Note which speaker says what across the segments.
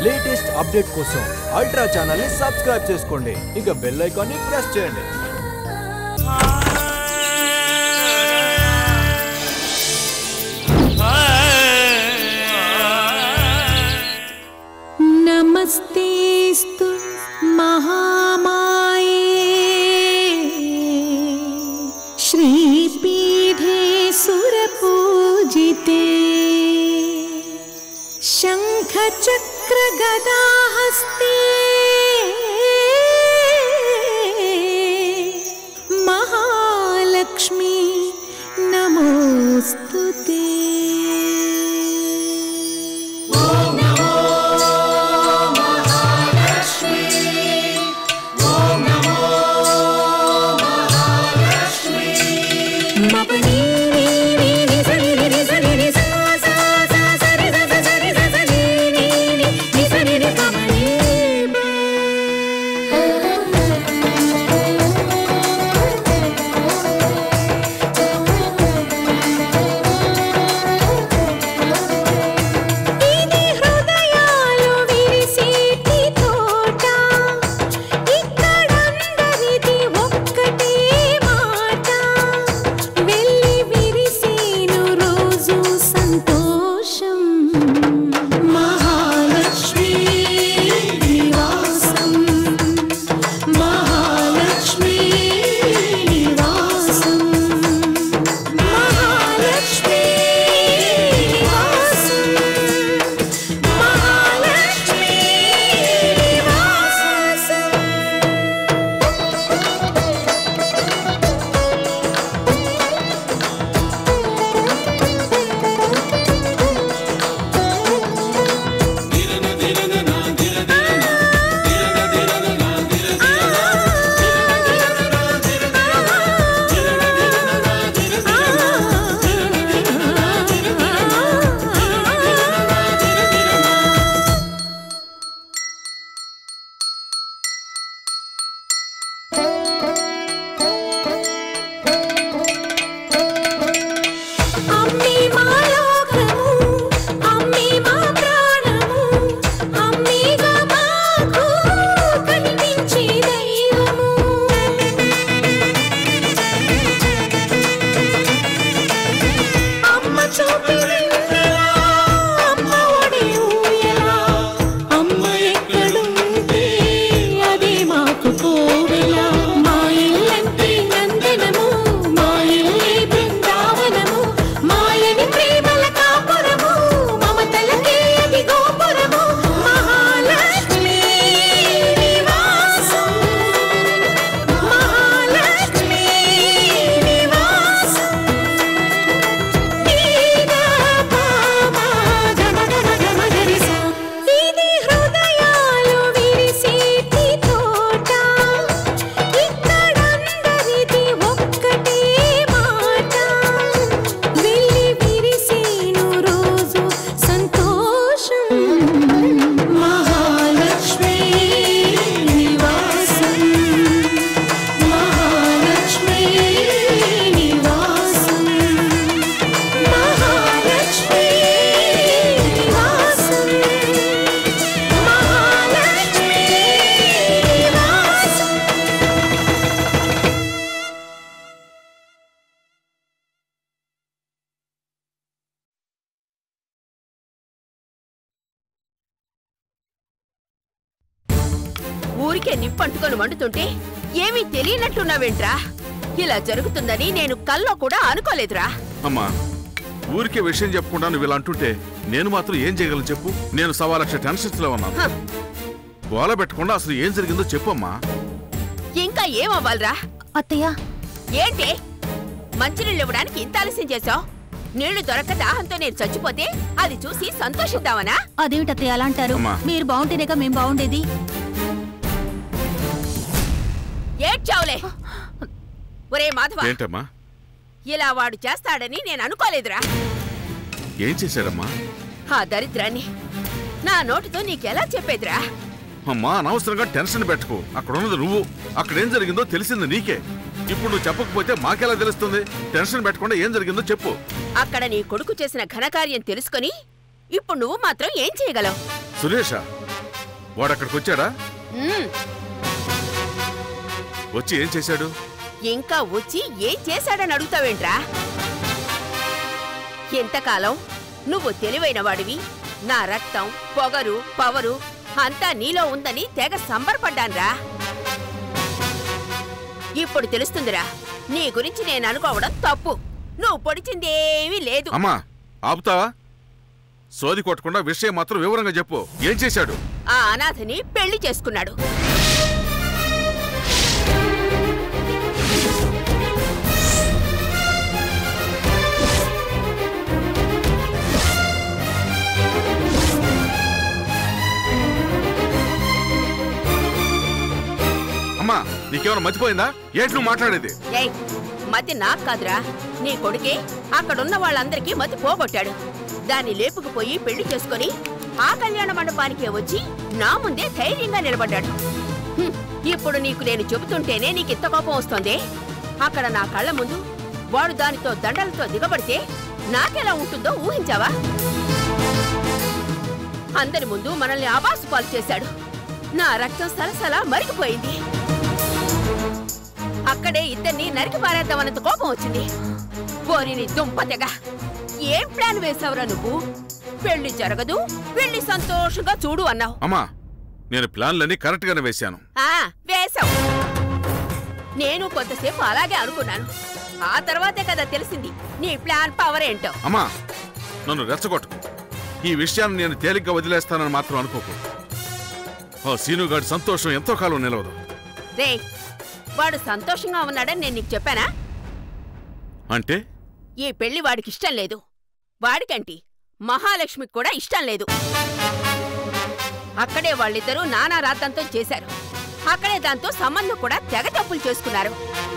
Speaker 1: Latest update కోసం ultra channel ని subscribe చేసుకోండి ఇక బెల్ ఐకాన్ ని ప్రెస్ చేయండి
Speaker 2: नमस्तेऽस्तु महामाये श्रीपीठे सुरपूजिते शङ्खचक्रगदाहस्ते महालक्ष्मी नमोऽस्तु ते ఇది హృదయాలు విరిసేటి తోట ఇక్కడందరిది ఒక్కటే మాట వెళ్ళి విరిసేను రోజు సంతోషం మహాలక్ష్మి నివాసం మహాలక్ష్మి నివాసం మహాలక్ష్మి నివాసం మహాలక్ష్మి నివాసం అమ్మే మా లోకము అమ్మే మా ప్రాణము అమ్మేగా మాకు కనిపించే దైవము అమ్మ చూపిరిందలా అమ్మ ఒడి ఊయలా అమ్మ ఎక్కడుంటే అదే మాకు కోవెలా మా ఇల్లంటే నందనము మా ఇల్లే బృందావనము మాయని ప్రేమల కాపురము మమతలకే అది గోపురము మహాలక్ష్మి నివాసం మహాలక్ష్మి నివాసం ఇది హృదయాలు విరిసేటి తోట ఇక్కడందరిది ఒక్కటే మాట వెళ్ళి విరిసేను రోజు సంతోషం మహాలక్ష్మి నివాసం మహాలక్ష్మి నివాసం మహాలక్ష్మి నివాసం మహాలక్ష్మి నివాసం
Speaker 3: ఊరికే నిప్పంటుకొని మండుతుంటే ఏమీ తెలియనట్టున్నావేంట్రా ఇలా జరుగుతుందని నేను కల్లో కూడా అనుకోలేదురా
Speaker 4: అమ్మా ఊరికే విషయం చెప్పకుండా నువ్వు ఇలా అంటుంటే నేను మాత్రం ఏం చేయగలను చెప్పు నేను సవా లక్ష టెన్షన్స్ లో ఉన్నాను
Speaker 3: హ,
Speaker 4: గోల పెట్టకుండా అసలు ఏం జరిగిందో చెప్పమ్మా
Speaker 3: ఇంకా ఏమవ్వాలిరా
Speaker 2: అత్తయ్య
Speaker 3: ఏంటి మంచినీళ్ళు ఇవ్వడానికి ఇంత ఆలస్యం చేశావు నీళ్లు దొరక్క దాహంతో నేను చచ్చిపోతే అది చూసి సంతోషిద్దామనా
Speaker 2: అదేమిటి అత్తయ్య అలా అంటారు
Speaker 4: అమ్మా.
Speaker 2: మీరు బాగుంటేనేగా మేము బాగుండేది
Speaker 3: ఏడ్చావులే ఒరే మాధవ
Speaker 4: ఏంటమ్మా
Speaker 3: ఇలా వాడు చేస్తాడని నేను అనుకోలేదురా
Speaker 4: ఏం చేశాడమ్మా
Speaker 3: ఆ దరిద్రాన్ని నా నోటితో నీకెలా చెప్పేదిరా
Speaker 4: అమ్మా అనవసరంగా టెన్షన్ పెట్టుకో అక్కడ ఉన్నది నువ్వు అక్కడ ఏం జరిగిందో తెలిసింది నీకే ఇప్పుడు నువ్వు చెప్పకపోతే మాకెలా తెలుస్తుంది టెన్షన్ పెట్టకుండా ఏం జరిగిందో చెప్పు
Speaker 3: అక్కడ నీ కొడుకు చేసిన ఘనకార్యం తెలుసుకొని ఇప్పుడు నువ్వు మాత్రం ఏం చేయగలవు
Speaker 4: సురేష వాడు అక్కడికి వచ్చాడా
Speaker 3: ఉమ్,
Speaker 4: వచ్చి ఏం చేశాడు
Speaker 3: ఇంకా వచ్చి ఏం చేశాడని అడుగుతావేంట్రా ఎంతకాలం నువ్వు తెలివైన వాడివి నా రక్తం పొగరు పవరు అంతా నీలో ఉందని తెగ సంబరపడ్డాన్రా ఇప్పుడు తెలుస్తుందిరా నీ గురించి నేను అనుకోవడం తప్పు నువ్వు పొడిచిందేమీ లేదు
Speaker 4: అమ్మా ఆపుతావా సోది కొట్టకుండా విషయం మాత్రం వివరంగా చెప్పు ఏం చేశాడు
Speaker 3: ఆ అనాథని పెళ్లి చేసుకున్నాడు
Speaker 4: అమ్మా నీకేమైనా మర్చిపోయిందా ఏంటి నువ్వు మాట్లాడేది
Speaker 3: ఏయ్ మతి నాకు కాదురా నీ కొడుకే అక్కడున్న వాళ్ళందరికీ మతి పోగొట్టాడు దాన్ని లేపుకుపోయి పెళ్లి చేసుకొని ఆ కళ్యాణ మండపానికే వచ్చి నా ముందే ధైర్యంగా నిలబడ్డాడు హ్మ్, ఇప్పుడు నీకు నేను చెబుతుంటేనే నీకు ఇంత కోపం వస్తోంది అక్కడ నా కళ్ళ ముందు వాడు దానితో దండలతో దిగబడితే నాకెలా ఉంటుందో ఊహించావా అందరి ముందు మనల్ని ఆబాసు పాలు చేశాడు నా రక్తం సలసలా మరిగిపోయింది అక్కడే ఇద్దరిని నరికి పారేద్దామన్నంత కోపం వచ్చింది పోరిని దుంపతెగ ఏం ప్లాన్ వేసావురా నువ్వు పెళ్లి జరగదు వెళ్ళి సంతోషంగా చూడు అన్నావు
Speaker 4: అమ్మా నేను ప్లాన్లన్నీ కరెక్ట్ గానే వేశాను
Speaker 3: ఆ వేసావు నేను కొంతసేపు అలాగే అనుకున్నాను ఆ తర్వాతే కదా తెలిసింది నీ ప్లాన్ పవర్ ఏంటో
Speaker 4: అమ్మా నన్ను రెచ్చగొట్టకు ఈ విషయాన్ని నేను తేలిగ్గా వదిలేస్తానని మాత్రం అనుకోకు ఆ సీనుగాడి సంతోషం ఎంతో కాలం నిలవదు
Speaker 3: రే వాడు సంతోషంగా ఉన్నాడని నేను నీకు చెప్పానా
Speaker 4: అంటే
Speaker 3: ఈ పెళ్లి వాడికి ఇష్టం లేదు వాడికంటి మహాలక్ష్మికి కూడా ఇష్టం లేదు అక్కడే వాళ్ళిద్దరూ నానా రాద్దంతో చేశారు అక్కడే దాంతో సంబంధం కూడా తెగ తప్పులు చేసుకున్నారు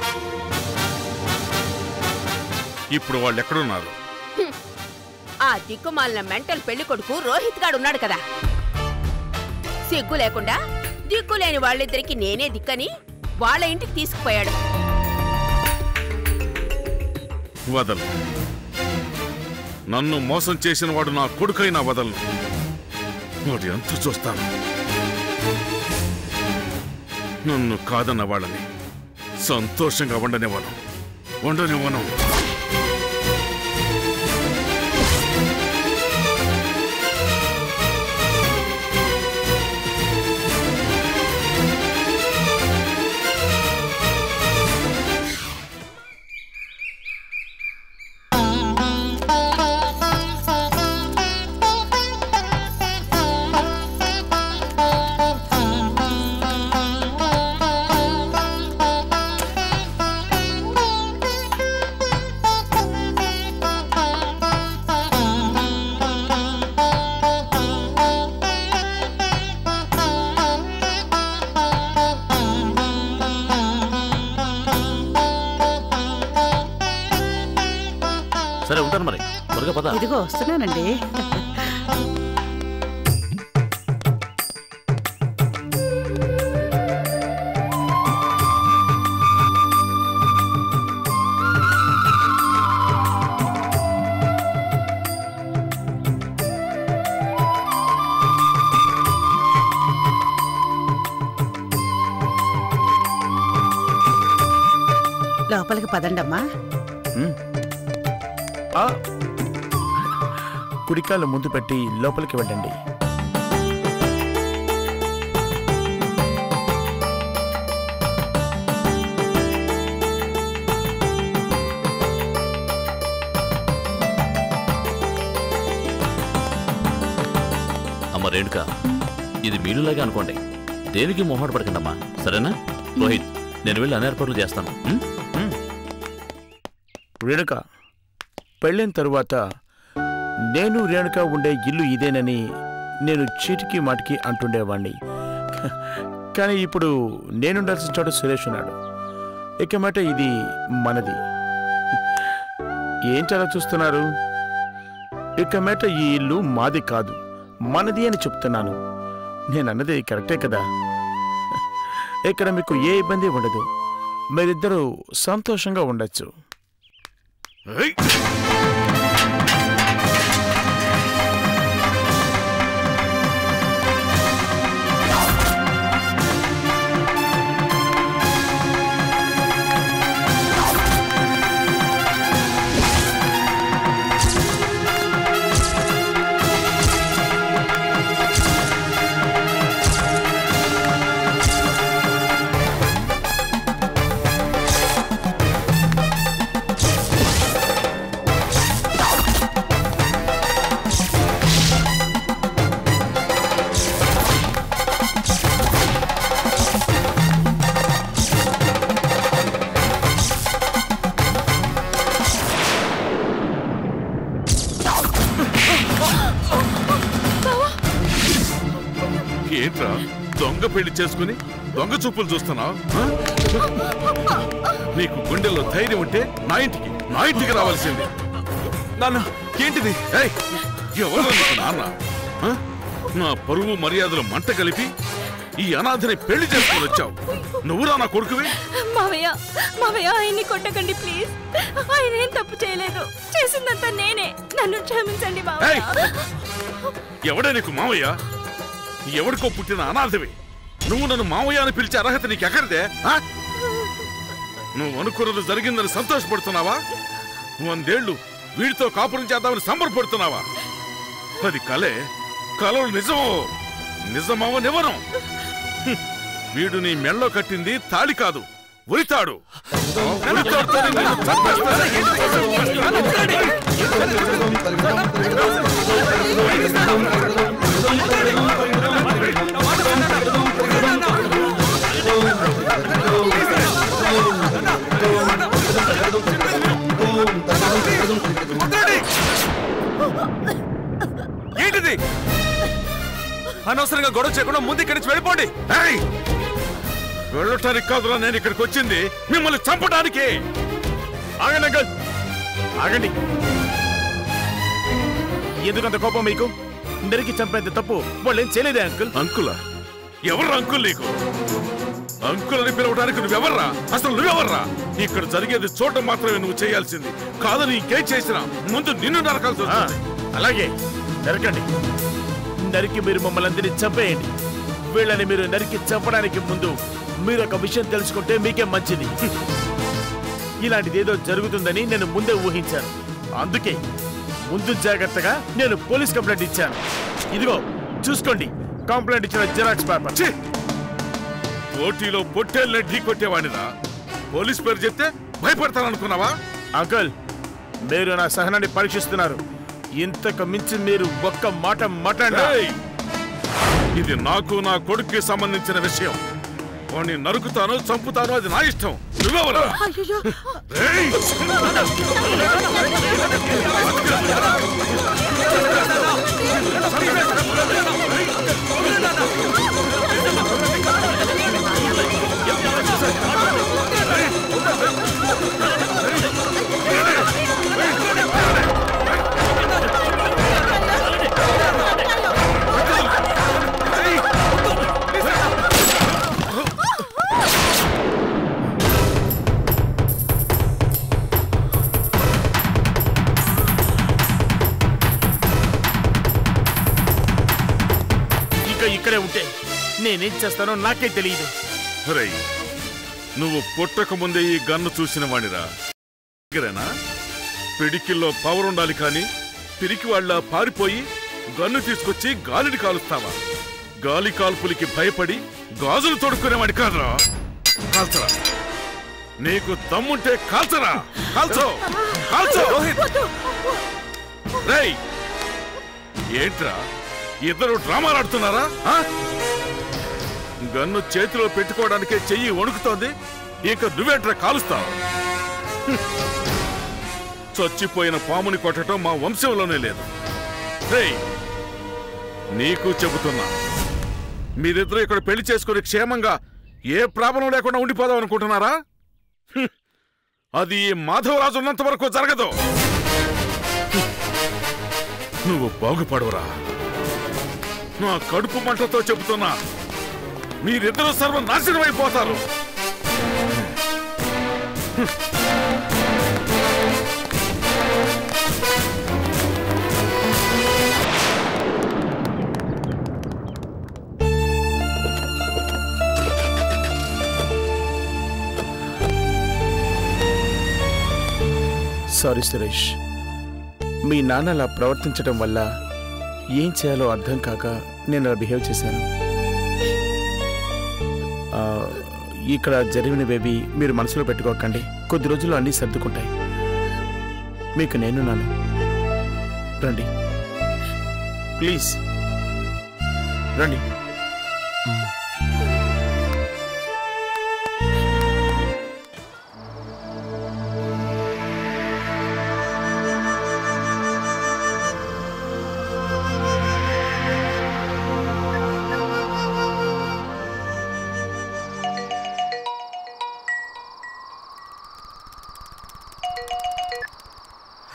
Speaker 4: ఇప్పుడు వాళ్ళు ఎక్కడున్నారు
Speaker 3: ఆ దిక్కుమాలిన మెంటల్ పెళ్లి కొడుకు రోహిత్ గాడు ఉన్నాడు కదా సిగ్గు లేకుండా దిక్కు లేని వాళ్ళిద్దరికి నేనే దిక్కని వాళ్ళ ఇంటికి తీసుకుపోయాడు
Speaker 4: వదలు నన్ను మోసం చేసిన వాడు నా కొడుకైనా వదలను వాడు ఎంత చూస్తాను నన్ను కాదన్న వాళ్ళని సంతోషంగా ఉండనివ్వను ఉండనివ్వను
Speaker 5: సరే ఉంటాను మరి త్వరగా పద
Speaker 6: ఇదిగో వస్తున్నానండి లోపలికి పదండమ్మా
Speaker 7: ఆ! కుడికాలు ముందు పెట్టి లోపలికి వెళ్ళండి
Speaker 5: అమ్మ రేణుక ఇది మీలులాగే అనుకోండి దేనికి మొహాట పడకండమ్మా సరేనా రోహిత్ నేను వెళ్ళి అన్ని ఏర్పాట్లు చేస్తాను ఉం?
Speaker 7: రేణుక పెళ్ళైన తరువాత నేను రేణుక ఉండే ఇల్లు ఇదేనని నేను చీటికి మాటికి అంటుండేవాణ్ణి కానీ ఇప్పుడు నేనుండాల్సిన చోట సురేష్ ఉన్నాడు ఇక మాట ఇది మనది ఏంటి అలా చూస్తున్నారు ఇక మాట ఈ ఇల్లు మాది కాదు మనది అని చెప్తున్నాను నేను అన్నది కరెక్టే కదా ఇక్కడ మీకు ఏ ఇబ్బంది ఉండదు మీరిద్దరూ సంతోషంగా ఉండొచ్చు
Speaker 4: ఏయ్! ఏంట్రా దొంగ పెళ్లి చేసుకుని దొంగ చూపులు చూస్తున్నావు నీకు గుండెల్లో ధైర్యం ఉంటే నా ఇంటికి నా ఇంటికి రావాల్సింది
Speaker 1: నాన్న ఏంటిది
Speaker 4: ఏయ్, ఎవరు నీకు నాన్న ఆ? నా పరువు మర్యాదలు మంట కలిపి ఈ అనాథని పెళ్లి చేసుకుని వచ్చావు నువ్వురా నా కొడుకువి
Speaker 8: మావయ్య మావయ్య ఆయన్ని కొట్టకండి ప్లీజ్ ఆయన ఏం తప్పు చేయలేదు చేసిందంతా నేనే నన్ను క్షమించండి
Speaker 4: ఏయ్!
Speaker 8: మావయ్య
Speaker 4: ఎవడే నీకు మావయ్య ఎవడికో పుట్టిన అనాథవి నువ్వు నన్ను మావయ్య అని పిలిచే అర్హత నీకు ఎక్కడిదే ఆ? నువ్వు అనుకున్నది జరిగిందని సంతోషపడుతున్నావా వందేళ్లు వీడితో కాపురం చేద్దామని సంబరపడుతున్నావా అది కలే కలలు నిజమో నిజమవనివ్వను హ్మ్. వీడు నీ మెళ్ళో కట్టింది తాళి కాదు ఉరితాడు ఆ ఉరితాడుతోనే నిన్ను చంపేస్తాను.
Speaker 1: ఏంటిది అనవసరంగా గొడవ చేయకుండా ముందు ఇక్కడి నుంచి వెళ్ళిపోండి
Speaker 4: ఏయ్! వెళ్ళటానికి కాదురా నేను ఇక్కడికి వచ్చింది మిమ్మల్ని చంపడానికి
Speaker 7: ఆగండి అంకల్ ఆగండి ఎందుకంత కోపం మీకు నరికి చంపేంత తప్పు వాళ్ళు ఏం చేయలేదే అంకుల్
Speaker 4: అంకుల ఎవరు అంకుల్ నీకు అంకుల్ అని పిలవడానికి నువ్వెవర్రా అసలు నువ్వెవర్రా ఇక్కడ జరిగేది చూడటం మాత్రమే నువ్వు చేయాల్సింది కాదని ఇంకేం చేసినా ముందు నిన్ను నరకాల్సి
Speaker 7: ఆ,
Speaker 4: వస్తుంది
Speaker 7: అలాగే నరకండి నరికి మీరు మమ్మల్ని అందరినీ చంపేయండి వీళ్ళని మీరు నరికి చంపడానికి ముందు మీరు ఒక విషయం తెలుసుకుంటే మీకే మంచిది ఇలాంటిది ఏదో జరుగుతుందని నేను ముందే ఊహించాను అందుకే ముందు జాగ్రత్తగా నేను పోలీస్ కంప్లైంట్ ఇచ్చాను ఇదిగో చూసుకోండి కంప్లైంట్ ఇచ్చిన జిరాక్స్ పేపర్
Speaker 4: ఛీ! పోటీలో పొట్టేళ్ళని ఢీ కొట్టేవాడిరా పోలీస్ పేరు చెప్తే భయపడతాననుకున్నావా
Speaker 7: అంకుల్ మీరు నా సహనాన్ని పరీక్షిస్తున్నారు ఇంతకు మించి మీరు ఒక్క మాట మాట్లాడినా
Speaker 4: ఏయ్! ఇది నాకు నా కొడుక్కి సంబంధించిన విషయం వాణ్ణి నరుకుతాను చంపుతాను అది నా ఇష్టం నువ్వెవరా ఏయ్!
Speaker 7: ఇక ఇక్కడే ఉంటే నేనేం చేస్తానో నాకే తెలియదు
Speaker 4: రేయ్, నువ్వు పుట్టక ముందే ఈ గన్ను చూసిన వాడిరా దగ్గరేనా పిడికిల్లో పవర్ ఉండాలి కానీ పిరికి వాళ్ళ పారిపోయి గన్ను తీసుకొచ్చి గాలిని కాలుస్తావా గాలి కాల్పులకి భయపడి గాజులు తొడుక్కునేవాడి కాదురా కాల్చరా నీకు దమ్ముంటే కాల్చరా కాల్చో కాల్చో రేయ్ ఏంట్రా ఇద్దరు డ్రామాలు ఆడుతున్నారా ఆ? గన్ను చేతిలో పెట్టుకోవడానికే చెయ్యి వణుకుతోంది ఇక నువ్వేంట్రా కాలుస్తావు హ్మ్. చచ్చిపోయిన పాముని కొట్టడం మా వంశంలోనే లేదు రేయ్, నీకు చెబుతున్నా మీరిద్దరూ ఇక్కడ పెళ్లి చేసుకుని క్షేమంగా ఏ ప్రాబ్లం లేకుండా ఉండిపోదాం అనుకుంటున్నారా హ్మ్. అది ఈ మాధవరాజు ఉన్నంత వరకు జరగదు హ్మ్. నువ్వు బాగుపడవురా నా కడుపు మంటతో చెబుతున్నా మీరిద్దరూ సర్వనాశనం అయిపోతారు
Speaker 7: సారీ సురేష్ మీ నాన్న అలా ప్రవర్తించడం వల్ల ఏం చేయాలో అర్థం కాక నేను అలా బిహేవ్ చేశాను ఆ, ఇక్కడ జరిగినవేవి మీరు మనసులో పెట్టుకోకండి కొద్ది రోజుల్లో అన్నీ సర్దుకుంటాయి మీకు నేను నాను రండి ప్లీజ్ రండి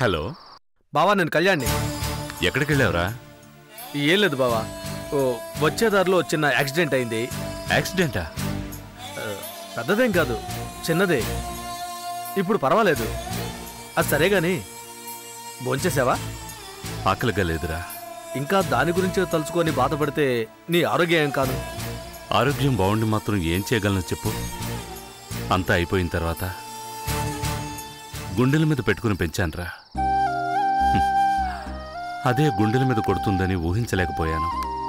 Speaker 9: హలో
Speaker 1: బావా నేను కళ్యాణ్ని
Speaker 9: ఎక్కడికి వెళ్ళావురా
Speaker 1: ఏం లేదు బావా ఓ వచ్చే దారిలో చిన్న యాక్సిడెంట్ అయింది
Speaker 9: యాక్సిడెంటా
Speaker 1: ఆ, పెద్దదేం కాదు చిన్నదే ఇప్పుడు పర్వాలేదు అది సరే గాని భోంచేసావా
Speaker 9: ఆకలిగా లేదురా
Speaker 1: ఇంకా దాని గురించే తలుచుకొని బాధపడితే నీ ఆరోగ్యం ఏం కాదు
Speaker 9: ఆరోగ్యం బాగుండి మాత్రం ఏం చేయగలను చెప్పు అంతా అయిపోయిన తర్వాత గుండెల మీద పెట్టుకుని పెంచానురా హ్మ్. అదే గుండెల మీద కొడుతుందని ఊహించలేకపోయాను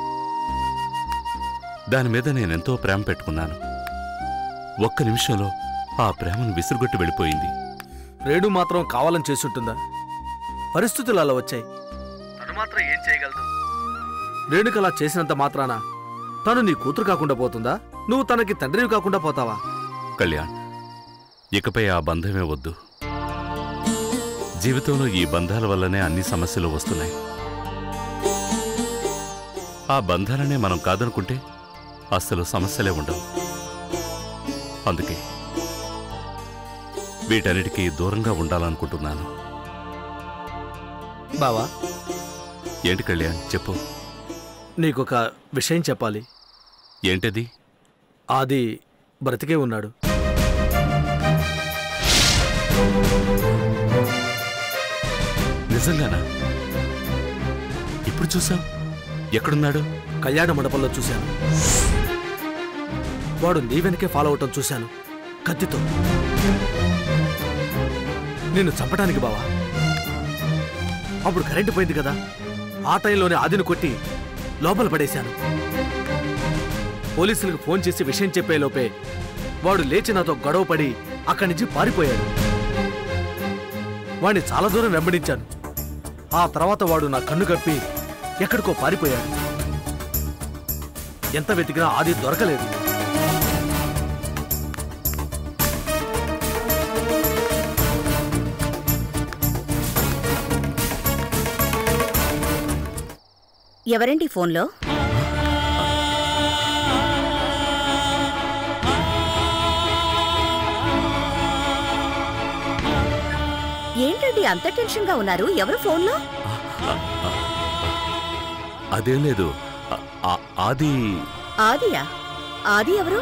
Speaker 9: దాని మీద నేనెంతో ప్రేమ పెట్టుకున్నాను ఒక్క నిమిషంలో ఆ ప్రేమను విసురుగొట్టి వెళ్ళిపోయింది
Speaker 1: రేడు మాత్రం కావాలని చేసి ఉంటుందా పరిస్థితులు అలా వచ్చాయి తను మాత్రం ఏం చేయగలదు రేణుక అలా చేసినంత మాత్రాన తను నీ కూతురు కాకుండా పోతుందా నువ్వు తనకి తండ్రివి కాకుండా పోతావా
Speaker 9: కళ్యాణ్ ఇకపై ఆ బంధమే వద్దు జీవితంలో ఈ బంధాల వల్లనే అన్ని సమస్యలు వస్తున్నాయి ఆ బంధాలనే మనం కాదనుకుంటే అస్సలు సమస్యలే ఉండవు అందుకే వీటన్నిటికీ దూరంగా ఉండాలనుకుంటున్నాను
Speaker 1: బావా
Speaker 9: ఏంటి కళ్యాణ్ చెప్పు
Speaker 1: నీకొక విషయం చెప్పాలి
Speaker 9: ఏంటది
Speaker 1: ఆది బ్రతికే ఉన్నాడు
Speaker 9: నిజంగానా ఇప్పుడు చూసాం ఎక్కడున్నాడు
Speaker 1: కళ్యాణ మండపంలో చూశాను వాడు నీ వెనకే ఫాలో అవటం చూశాను కత్తితో నిన్ను చంపడానికి బావా అప్పుడు కరెంటు పోయింది కదా ఆ టైంలోనే ఆదిని కొట్టి లోపల పడేశాను పోలీసులకు ఫోన్ చేసి విషయం చెప్పే లోపే వాడు లేచి నాతో గొడవ పడి అక్కడి నుంచి పారిపోయాడు వాడిని చాలా దూరం వెంబడించాను ఆ తర్వాత వాడు నా కన్ను కప్పి ఎక్కడికో పారిపోయాడు ఎంత వెతికినా ఆది దొరకలేదు
Speaker 3: ఎవరండి ఫోన్లో ఏంటండి అంత టెన్షన్గా ఉన్నారు ఎవరు ఫోన్లో
Speaker 9: అదేం లేదు ఆ- ఆ- ఆది
Speaker 3: ఆదియా ఆది ఎవరు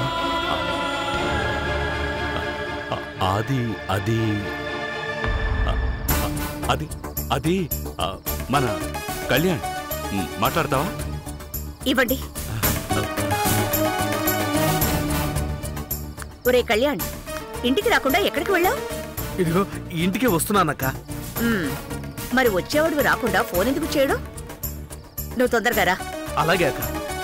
Speaker 9: ఆ- ఆది అది ఆ- ఆ- అది అది ఆ, మన కళ్యాణ్ ఉమ్, మాట్లాడతావా
Speaker 3: ఇవ్వండి ఒరే కళ్యాణ్ ఇంటికి రాకుండా ఎక్కడికి వెళ్ళావు
Speaker 1: ఇదిగో ఇంటికి వస్తున్నానక్క
Speaker 3: మరి వచ్చేవాడు రాకుండా ఫోన్ ఎందుకు చేయడం నువ్వు తొందరగా రా
Speaker 1: అలాగే అక్క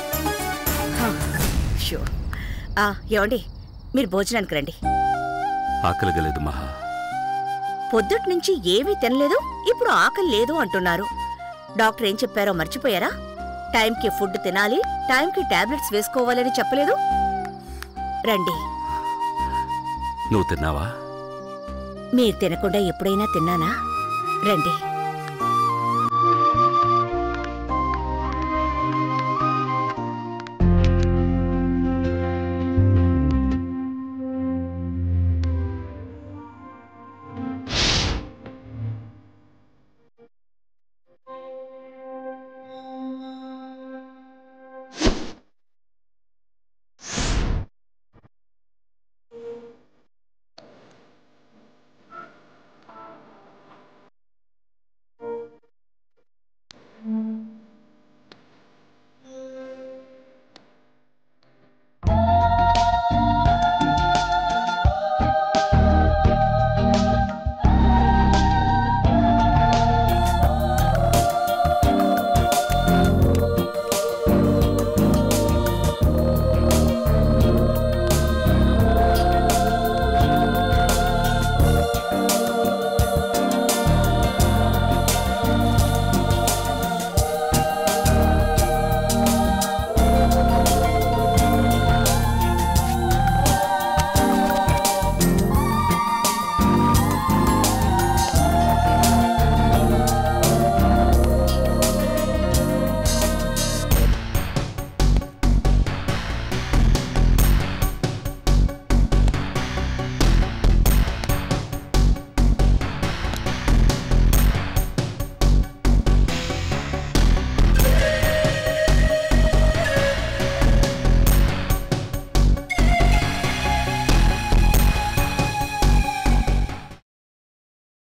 Speaker 3: షో ఆ, ఏమండి మీరు భోజనానికి రండి
Speaker 9: ఆకలిగలేదు మహా
Speaker 3: పొద్దుటి నుంచి ఏమీ తినలేదు ఇప్పుడు ఆకలి లేదు అంటున్నారు డాక్టర్ ఏం చెప్పారో మర్చిపోయారా టైంకి ఫుడ్ తినాలి టైంకి టాబ్లెట్స్ వేసుకోవాలని చెప్పలేదు రండి
Speaker 9: నువ్వు తిన్నావా
Speaker 3: మీరు తినకుండా ఎప్పుడైనా తిన్నానా రండి